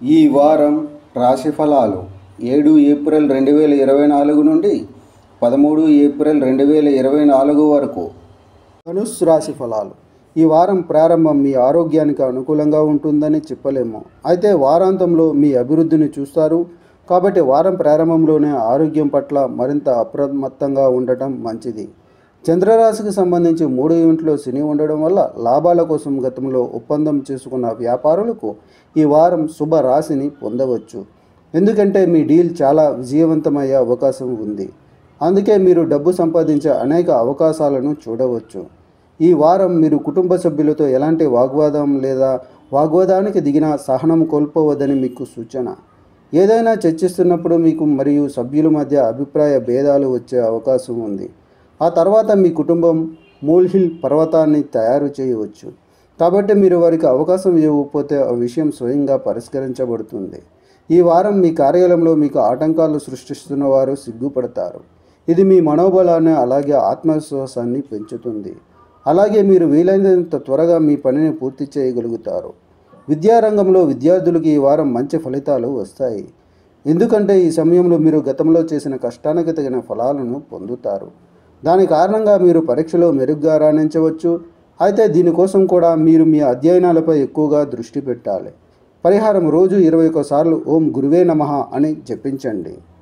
ఈ వారం రాశి ఫలాలు ఏడు ఏప్రిల్ రెండు వేల ఇరవై నాలుగు నుండి పదమూడు ఏప్రిల్ రెండు వేల ఇరవై నాలుగు వరకు ధనుస్ రాశి ఫలాలు ఈ వారం ప్రారంభం మీ ఆరోగ్యానికి అనుకూలంగా ఉంటుందని చెప్పలేము అయితే వారాంతంలో మీ అభివృద్ధిని చూస్తారు కాబట్టి వారం ప్రారంభంలోనే ఆరోగ్యం పట్ల మరింత అప్రమత్తంగా ఉండటం మంచిది చంద్రరాశికి సంబంధించి మూడు ఇంట్లో శని ఉండడం వల్ల లాభాల కోసం గతంలో ఒప్పందం చేసుకున్న వ్యాపారులకు ఈ వారం శుభ రాశిని పొందవచ్చు ఎందుకంటే మీ డీల్ చాలా విజయవంతమయ్యే అవకాశం ఉంది అందుకే మీరు డబ్బు సంపాదించే అనేక అవకాశాలను చూడవచ్చు ఈ వారం మీరు కుటుంబ సభ్యులతో ఎలాంటి వాగ్వాదం లేదా వాగ్వాదానికి దిగిన సహనం కోల్పోవద్దని మీకు సూచన ఏదైనా చర్చిస్తున్నప్పుడు మీకు మరియు సభ్యుల మధ్య అభిప్రాయ భేదాలు వచ్చే అవకాశం ఉంది ఆ తర్వాత మీ కుటుంబం మూల్హిల్ పర్వతాన్ని తయారు చేయవచ్చు కాబట్టి మీరు వారికి అవకాశం ఇవ్వకపోతే ఆ విషయం స్వయంగా పరిష్కరించబడుతుంది ఈ వారం మీ కార్యాలయంలో మీకు ఆటంకాలు సృష్టిస్తున్న వారు సిగ్గుపడతారు ఇది మీ మనోబలాన్ని అలాగే ఆత్మవిశ్వాసాన్ని పెంచుతుంది అలాగే మీరు వీలైనంత త్వరగా మీ పనిని పూర్తి చేయగలుగుతారు విద్యారంగంలో విద్యార్థులకు ఈ వారం మంచి ఫలితాలు వస్తాయి ఎందుకంటే ఈ సమయంలో మీరు గతంలో చేసిన కష్టానికి తగిన ఫలాలను పొందుతారు దాని కారణంగా మీరు పరీక్షలో మెరుగ్గా రాణించవచ్చు అయితే దీనికోసం కూడా మీరు మీ అధ్యయనాలపై ఎక్కువగా దృష్టి పెట్టాలి పరిహారం రోజు ఇరవై సార్లు ఓం గురువే నమః అని జపించండి